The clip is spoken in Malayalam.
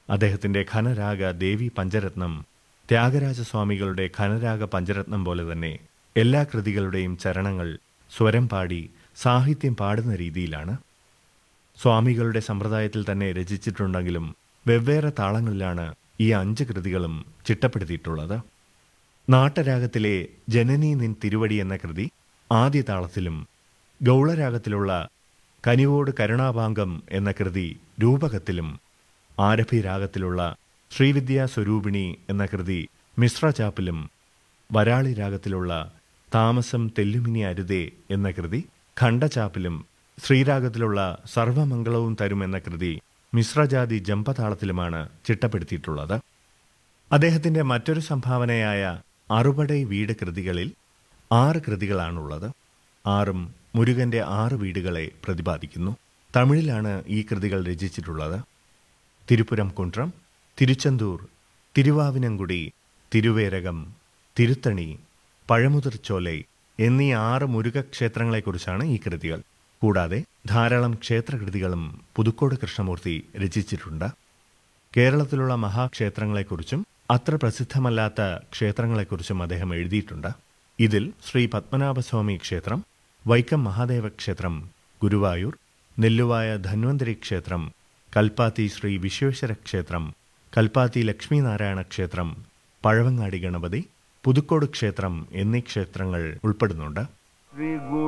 അദ്ദേഹത്തിന്റെ ഘനരാഗ ദേവി പഞ്ചരത്നം ത്യാഗരാജസ്വാമികളുടെ ഘനരാഗ പഞ്ചരത്നം പോലെ തന്നെ എല്ലാ കൃതികളുടെയും ചരണങ്ങൾ സ്വരം പാടി സാഹിത്യം പാടുന്ന രീതിയിലാണ് സ്വാമികളുടെ സമ്പ്രദായത്തിൽ തന്നെ രചിച്ചിട്ടുണ്ടെങ്കിലും വെവ്വേറെ താളങ്ങളിലാണ് ഈ അഞ്ച് കൃതികളും ചിട്ടപ്പെടുത്തിയിട്ടുള്ളത് നാട്ടരാഗത്തിലെ ജനനി നിൻ തിരുവടി എന്ന കൃതി ആദ്യ താളത്തിലും ഗൗളരാഗത്തിലുള്ള കനിവോട് കരുണാഭാംഗം എന്ന കൃതി രൂപകത്തിലും ആരഭി രാഗത്തിലുള്ള ശ്രീവിദ്യാ സ്വരൂപിണി എന്ന കൃതി മിശ്രചാപ്പിലും വരാളി രാഗത്തിലുള്ള താമസം തെല്ലുമിനി അരുതേ എന്ന കൃതി ഖണ്ഡചാപ്പിലും ശ്രീരാഗത്തിലുള്ള സർവമംഗളവും തരും എന്ന കൃതി മിശ്രജാതി ജമ്പതാളത്തിലുമാണ് ചിട്ടപ്പെടുത്തിയിട്ടുള്ളത് അദ്ദേഹത്തിന്റെ മറ്റൊരു സംഭാവനയായ അറുപടൈ വീട് കൃതികളിൽ ആറ് കൃതികളാണുള്ളത് ആറും മുരുകന്റെ ആറ് വീടുകളെ പ്രതിപാദിക്കുന്നു തമിഴിലാണ് ഈ കൃതികൾ രചിച്ചിട്ടുള്ളത് തിരുപ്പുരം കുണ്ട്രം തിരുച്ചെന്തൂർ തിരുവാവിനങ്കുടി തിരുവേരകം തിരുത്തണി പഴമുതിർച്ചോലൈ എന്നീ ആറ് മുരുക ക്ഷേത്രങ്ങളെക്കുറിച്ചാണ് ഈ കൃതികൾ കൂടാതെ ധാരാളം ക്ഷേത്രകൃതികളും പുതുക്കോട് കൃഷ്ണമൂർത്തി രചിച്ചിട്ടുണ്ട് കേരളത്തിലുള്ള മഹാക്ഷേത്രങ്ങളെക്കുറിച്ചും അത്ര പ്രസിദ്ധമല്ലാത്ത ക്ഷേത്രങ്ങളെക്കുറിച്ചും അദ്ദേഹം എഴുതിയിട്ടുണ്ട് ഇതിൽ ശ്രീ പത്മനാഭസ്വാമി ക്ഷേത്രം വൈക്കം മഹാദേവ ക്ഷേത്രം ഗുരുവായൂർ നെല്ലുവായ ധന്വന്തരി ക്ഷേത്രം കൽപ്പാത്തി ശ്രീ വിശ്വേശ്വര ക്ഷേത്രം കൽപ്പാത്തി ലക്ഷ്മീനാരായണ ക്ഷേത്രം പഴവങ്ങാടി ഗണപതി പുതുക്കോട് ക്ഷേത്രം എന്നീ ക്ഷേത്രങ്ങൾ ഉൾപ്പെടുന്നുണ്ട് ശ്രീ ഗു